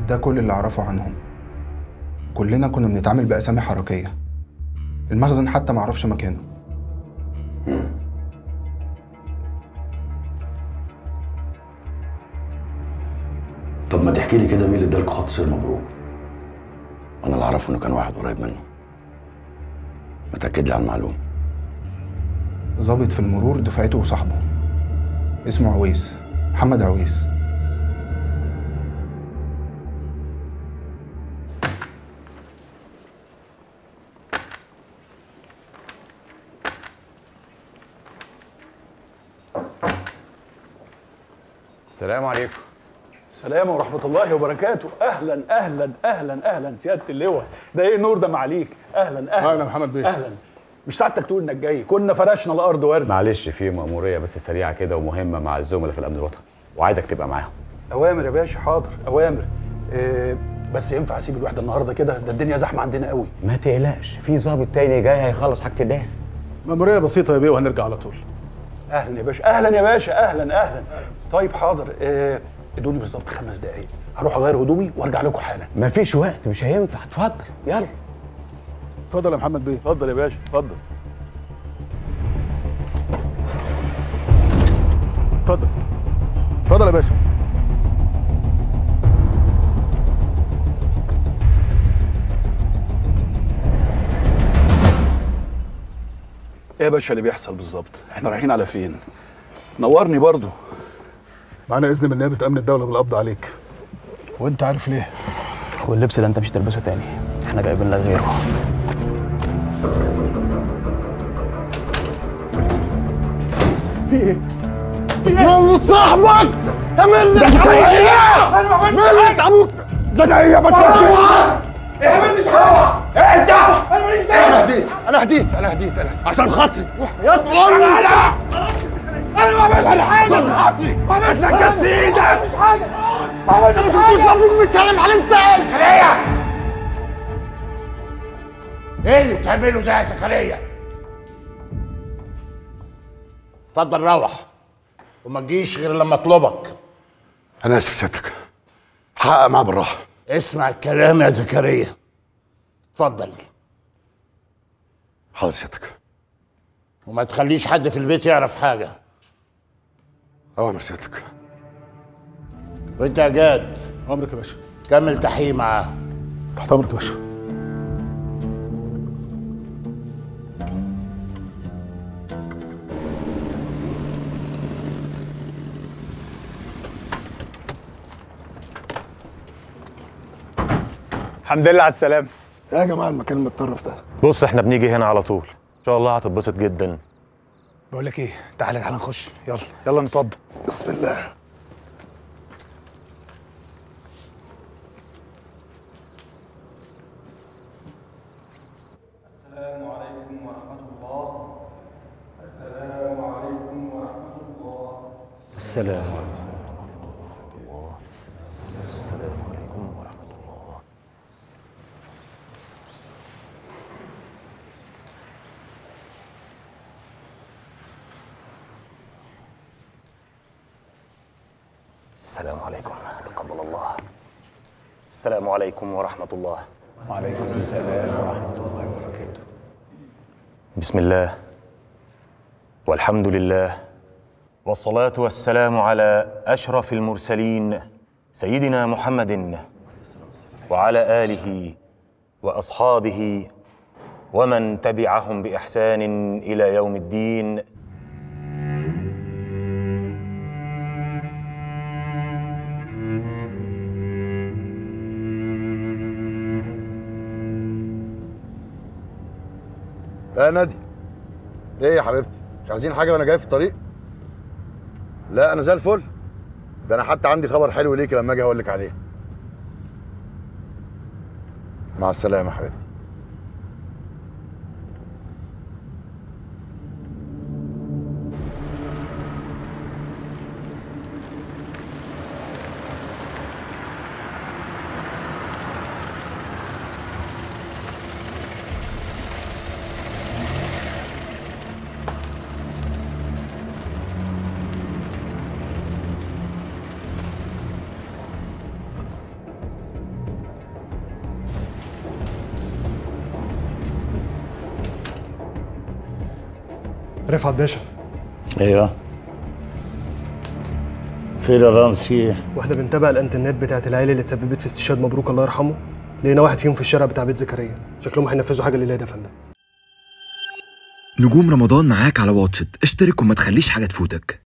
ده كل اللي اعرفه عنهم كلنا كنا بنتعامل باسامي حركيه المخزن حتى ما اعرفش مكانه طب ما تحكي لي كده مين اللي ادالكوا خط سير مبروك انا اللي اعرفه انه كان واحد قريب منه ما تاكد لي على المعلومه ظابط في المرور دفعته وصاحبه اسمه عويس محمد عويس السلام عليكم سلام ورحمة الله وبركاته أهلا أهلا أهلا أهلا سيادة اللواء ده إيه النور ده معاليك أهلا أهلا أهلا محمد بيه. أهلا مش سعادتك تقول إنك جاي كنا فرشنا الأرض ورد معلش في مأمورية بس سريعة كده ومهمة مع الزملاء في الأمن الوطني وعايزك تبقى معاهم أوامر يا باشا حاضر أوامر إيه بس ينفع أسيب الوحدة النهاردة كده ده الدنيا زحمة عندنا قوي ما تقلقش في ظابط تاني جاي هيخلص حاجة الناس مأمورية بسيطة يا بيه وهنرجع على طول أهلا يا باشا أهلا يا باشا أهلا أهلا طيب حاضر إيه ادوني بالظبط خمس دقايق هروح أغير هدومي وأرجع لكم حالا مفيش وقت مش هينفع اتفضل يلا اتفضل يا محمد بيه اتفضل يا باشا اتفضل اتفضل اتفضل يا باشا إيه يا باشا اللي بيحصل بالظبط احنا رايحين على فين نورني برضو معانا إذن من نيابة أمن الدولة بالقبض عليك وأنت عارف ليه واللبس ده انت مش هتلبسه تاني احنا جايبين لك غيره في إيه؟ بتموت صاحبك تعمل لك انا ما عملتش ابوك ده جايه ما ايه ما عملتش حاجه انت انا ماليش دعوه انا هديت انا هديت انا هديت انا عشان خاطري يا فلان انا انا ما عملتش حاجه عشان خاطري ما عملتش لك كاس ايدك مش حاجه ما عملتش ما شفتوش ابوك بيتكلم على لسان زكريا ايه اللي بتعمله ده يا زكريا اتفضل روح وما تجيش غير لما اطلبك انا اسف سيادتك حقق معاه بالراحه اسمع الكلام يا زكريا اتفضل حاضر سيادتك وما تخليش حد في البيت يعرف حاجه اوامر سيادتك وانت يا جاد أمرك يا باشا كمل تحقيق معاه تحت أمرك يا باشا الحمد لله على السلامة يا جماعة المكان المتطرف ده بص احنا بنيجي هنا على طول ان شاء الله هتتبسط جدا بقول لك ايه تعالى تعالى نخش يلا يلا نتوضى بسم الله السلام عليكم ورحمة الله السلام عليكم ورحمة الله السلام السلام عليكم تقبل الله السلام عليكم ورحمة الله وعليكم السلام ورحمة الله وبركاته بسم الله والحمد لله والصلاة والسلام على أشرف المرسلين سيدنا محمد وعلى آله وأصحابه ومن تبعهم بإحسان إلى يوم الدين يا نادي ايه يا حبيبتي مش عايزين حاجه وانا جاي في الطريق لا انا زي الفل ده انا حتى عندي خبر حلو ليكي لما اجي اقول لك عليه مع السلامه يا حبيبتي رفعت باشا ايوه خير يا رامز في ايه؟ واحنا بنتابع الانترنت بتاعت العيله اللي اتسببت في استشهاد مبروك الله يرحمه لقينا واحد فيهم في الشارع بتاع بيت زكريا شكلهم هينفذوا حاجه الليله ده يا فندم نجوم رمضان معاك على واتشت اشترك وما تخليش حاجة تفوتك